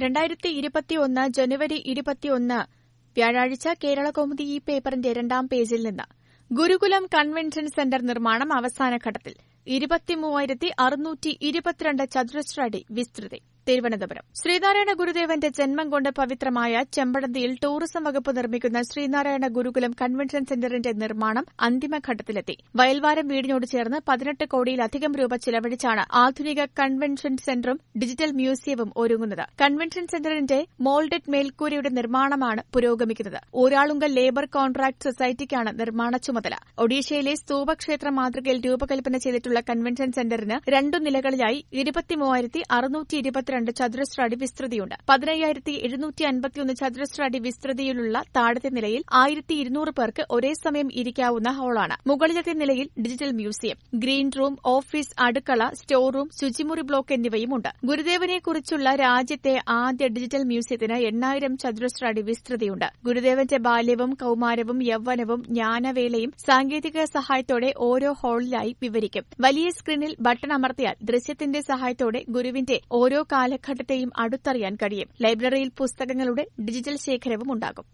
രണ്ടായിരത്തി ഇരുപത്തിയൊന്ന് ജനുവരി ഇരുപത്തിയൊന്ന് വ്യാഴാഴ്ച കേരളകൗമുദി ഈ പേപ്പറിന്റെ രണ്ടാം പേജിൽ നിന്ന് ഗുരുകുലം കൺവെൻഷൻ സെന്റർ നിർമ്മാണം അവസാന ഘട്ടത്തിൽ ഇരുപത്തിമൂവായിരത്തി അറുന്നൂറ്റി ഇരുപത്തിരണ്ട് ചതുരശ്ര അടി വിസ്തൃതി തിരുവനന്തപുരം ശ്രീനാരായണ ഗുരുദേവന്റെ ജന്മം കൊണ്ട് പവിത്രമായ ചെമ്പടന്തിയിൽ ടൂറിസം വകുപ്പ് നിർമ്മിക്കുന്ന ശ്രീനാരായണ ഗുരുകുലം കൺവെൻഷൻ സെന്ററിന്റെ നിർമ്മാണം അന്തിമഘട്ടത്തിലെത്തി വയൽവാരം വീടിനോട് ചേർന്ന് പതിനെട്ട് കോടിയിലധികം രൂപ ചിലവഴിച്ചാണ് ആധുനിക കൺവെൻഷൻ സെന്ററും ഡിജിറ്റൽ മ്യൂസിയവും ഒരുങ്ങുന്നത് കൺവെൻഷൻ സെന്ററിന്റെ മോൾഡഡ് മേൽക്കൂരയുടെ നിർമ്മാണമാണ് പുരോഗമിക്കുന്നത് ഊരാളുങ്കൽ ലേബർ കോൺട്രാക്ട് സൊസൈറ്റിക്കാണ് നിർമ്മാണ ചുമതല ഒഡീഷയിലെ സ്തൂപക്ഷേത്ര മാതൃകയിൽ രൂപകൽപ്പന ചെയ്തിട്ടുള്ള കൺവെൻഷൻ സെന്ററിന് രണ്ടു നിലകളിലായി ഇരുപത്തിമൂവായിരത്തി അറുന്നൂറ്റി ഇരുപത്തിരണ്ട് ചതുരശ്ര അടി വിസ്തൃതിയുണ്ട് പതിനയ്യായിരത്തി എഴുന്നൂറ്റി അൻപത്തിയൊന്ന് ചതുരശ്ര അടി വിസ്തൃതിയിലുള്ള താഴത്തെ നിലയിൽ ആയിരത്തി ഇരുന്നൂറ് പേർക്ക് ഒരേ സമയം ഇരിക്കാവുന്ന ഹാളാണ് മുകളിലത്തെ നിലയിൽ digital museum green room office അടുക്കള സ്റ്റോർ റൂം ശുചിമുറി ബ്ലോക്ക് എന്നിവയുമുണ്ട് ഗുരുദേവനെക്കുറിച്ചുള്ള രാജ്യത്തെ ആദ്യ ഡിജിറ്റൽ മ്യൂസിയത്തിന് എണ്ണായിരം ചതുരശ്ര അടി വിസ്തൃതിയുണ്ട് ഗുരുദേവന്റെ ബാല്യവും കൌമാരവും യൗവനവും ജ്ഞാനവേലയും സാങ്കേതിക സഹായത്തോടെ ഓരോ ഹാളിലായി വിവരിക്കും വലിയ സ്ക്രീനിൽ ബട്ടൺ അമർത്തിയാൽ ദൃശ്യത്തിന്റെ സഹായത്തോടെ ഗുരുവിന്റെ ഓരോ കാലഘട്ടത്തെയും അടുത്തറിയാൻ കഴിയും ലൈബ്രറിയിൽ പുസ്തകങ്ങളുടെ ഡിജിറ്റൽ ശേഖരവും ഉണ്ടാകും